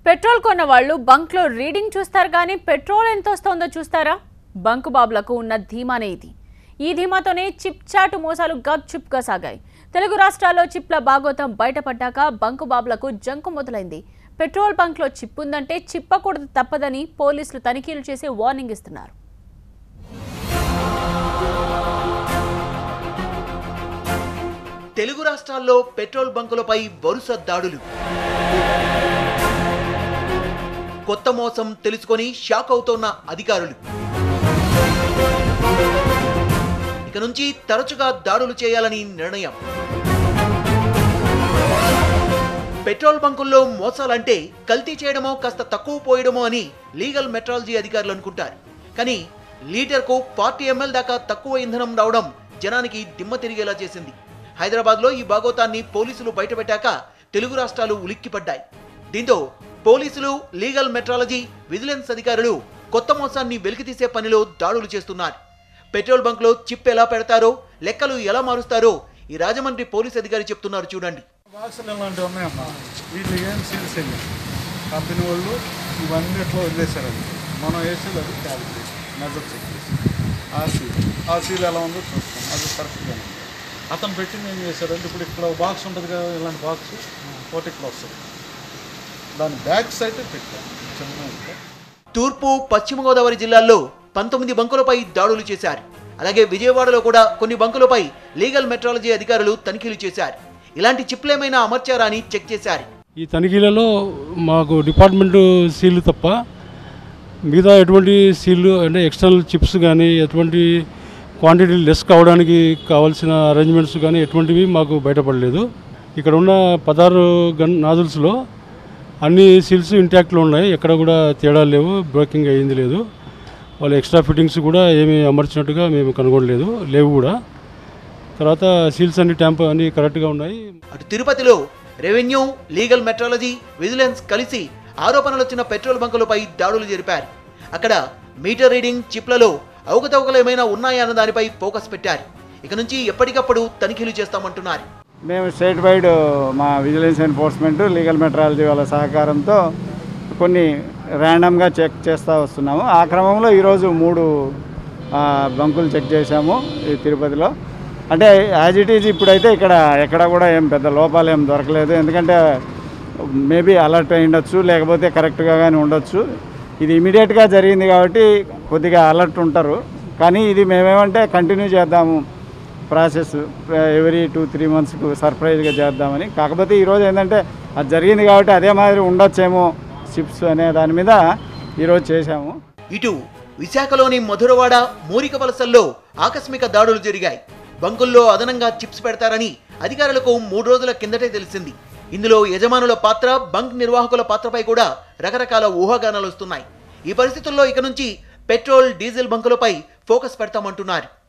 petrol కొన్న వాళ్ళు బంక్లో reading చూస్తారు కానీ పెట్రోల్ ఎంత వస్తోందో చూస్తారా బంకు బాబులకు ఉన్న ధీమానే ఇది ఈ ధీమాతోనే చిప్ చాటు మోసాలు గప్ చుప్గా సాగాయి తెలుగు రాష్ట్రాల్లో చిప్ల బాగోతం బయటపడ్డాక బంకు బాబులకు జంకు మొదలైంది పెట్రోల్ బంక్లో చిప్ ఉందంటే చిప్పకూడదు తప్పదని పోలీసులు తనిఖీలు చేసి వార్నింగ్ ఇస్తున్నారు తెలుగు రాష్ట్రాల్లో పెట్రోల్ బంకులపై వరుస దాడులు కొత్త మోసం తెలుసుకొని షాక్ అవుతోన్న అధికారులు ఇక నుంచి తరచుగా దాడులు చేయాలని నిర్ణయం పెట్రోల్ బంకుల్లో మోసాలంటే కల్తీ చేయడమో కాస్త తక్కువ పోయడమో అని లీగల్ మెట్రాలజీ అధికారులు అనుకుంటారు కానీ లీటర్కు ఫార్టీ ఎంఎల్ దాకా తక్కువ ఇంధనం రావడం జనానికి దిమ్మ తిరిగేలా చేసింది హైదరాబాద్లో ఈ బాగోతాన్ని పోలీసులు బయటపెట్టాక తెలుగు రాష్ట్రాలు ఉలిక్కిపడ్డాయి దీంతో పోలీసులు లీగల్ మెట్రాలజీ విజిలెన్స్ అధికారులు కొత్త మోసాన్ని వెలికితీసే పనిలో దాడులు చేస్తున్నారు పెట్రోల్ బంక్లో చిప్ ఎలా పెడతారో లెక్కలు ఎలా మారుస్తారో ఈ రాజమండ్రి పోలీస్ అధికారి చెప్తున్నారు చూడండి బాక్సులు ఇలాంటివి ఉన్నాయమ్మా వీటికి ఏం సీల్స్ వేయలేదు కంపెనీ వాళ్ళు ఇవన్నీ ఎట్లా వదిలేశారండి మనం వేసేది అది క్యాలిక్యులేట్ మెజర్ చెక్ చేసి ఆ సీల్ ఆ సీల్ ఎలా ఉందో చూస్తాం అది కరెక్ట్గా ఉంది అతను పెట్టింది ఏం చేశారంటే ఇప్పుడు ఇక్కడ బాక్స్ ఉంటుంది కదా ఇలాంటి బాక్స్ ఒకటి ఇక్కడ వస్తుంది దాని బ్యాక్ సైడ్ పెట్టాం చిన్న ఇంకా తూర్పు పశ్చిమ గోదావరి జిల్లాల్లో పంతొమ్మిది బంకులపై దాడులు చేశారు అలాగే విజయవాడలో కూడా కొన్ని బంకులపై లీగల్ మెట్రాలజీ అధికారులు తనిఖీలు చేశారు ఇలాంటి చిప్లేమైనా అమర్చారా అని చెక్ చేశారు ఈ తనిఖీలలో మాకు డిపార్ట్మెంట్ సీల్ తప్ప మిగతా ఎటువంటి సీళ్ళు అంటే ఎక్స్టర్నల్ చిప్స్ కానీ ఎటువంటి క్వాంటిటీ లెస్ కావడానికి కావాల్సిన అరేంజ్మెంట్స్ కానీ ఎటువంటివి మాకు బయటపడలేదు ఇక్కడ ఉన్న పదహారు గన్ నాజుల్స్లో అన్ని సీల్స్ ఇంటాక్ట్లో ఉన్నాయి ఎక్కడ కూడా తేడా లేవు బ్రేకింగ్ అయ్యింది లేదు వాళ్ళు ఎక్స్ట్రా ఫిట్టింగ్స్ కూడా ఏమీ అమర్చినట్టుగా మేము కనుగొనలేదు లేవు కూడా తర్వాత సీల్స్ అన్ని ట్యాంప్ అన్ని కరెక్ట్గా ఉన్నాయి అటు తిరుపతిలో రెవెన్యూ లీగల్ మెట్రాలజీ విజిలెన్స్ కలిసి ఆరోపణలు వచ్చిన పెట్రోల్ బంకులపై దాడులు జరిపారు అక్కడ మీటర్ రీడింగ్ చిప్లలో అవకతవకలు ఏమైనా ఉన్నాయా అన్న దానిపై ఫోకస్ పెట్టారు ఇక నుంచి ఎప్పటికప్పుడు తనిఖీలు చేస్తామంటున్నారు మేము స్టేట్ వైడ్ మా విజిలెన్స్ ఎన్ఫోర్స్మెంట్ లీగల్ మెట్రాలజీ వాళ్ళ సహకారంతో కొన్ని ర్యాండమ్గా చెక్ చేస్తూ వస్తున్నాము ఆ క్రమంలో ఈరోజు మూడు ఆ, బంకులు చెక్ చేశాము ఈ తిరుపతిలో అంటే యాజ్ ఇట్ ఈజ్ ఇప్పుడైతే ఇక్కడ ఎక్కడ కూడా ఏం పెద్ద లోపాలు ఏం దొరకలేదు ఎందుకంటే మేబీ అలర్ట్ అయి ఉండొచ్చు లేకపోతే కరెక్ట్గా కానీ ఉండొచ్చు ఇది ఇమీడియట్గా జరిగింది కాబట్టి కొద్దిగా అలర్ట్ ఉంటారు కానీ ఇది మేమేమంటే కంటిన్యూ చేద్దాము ప్రాసెస్ ఎవ్రీ టూ త్రీ మంత్స్కు సర్ప్రైజ్గా చేద్దామని కాకపోతే ఈరోజు ఏంటంటే అది జరిగింది కాబట్టి అదే మాదిరి ఉండొచ్చేమో చిప్స్ అనే దాని మీద ఈరోజు చేశాము ఇటు విశాఖలోని మధురవాడ మూరిక వలసల్లో ఆకస్మిక దాడులు జరిగాయి బంకుల్లో అదనంగా చిప్స్ పెడతారని అధికారులకు మూడు రోజుల కిందటే తెలిసింది ఇందులో యజమానుల పాత్ర బంక్ నిర్వాహకుల పాత్రపై కూడా రకరకాల ఊహాగానాలు వస్తున్నాయి ఈ పరిస్థితుల్లో ఇక నుంచి పెట్రోల్ డీజిల్ బంకులపై ఫోకస్ పెడతామంటున్నారు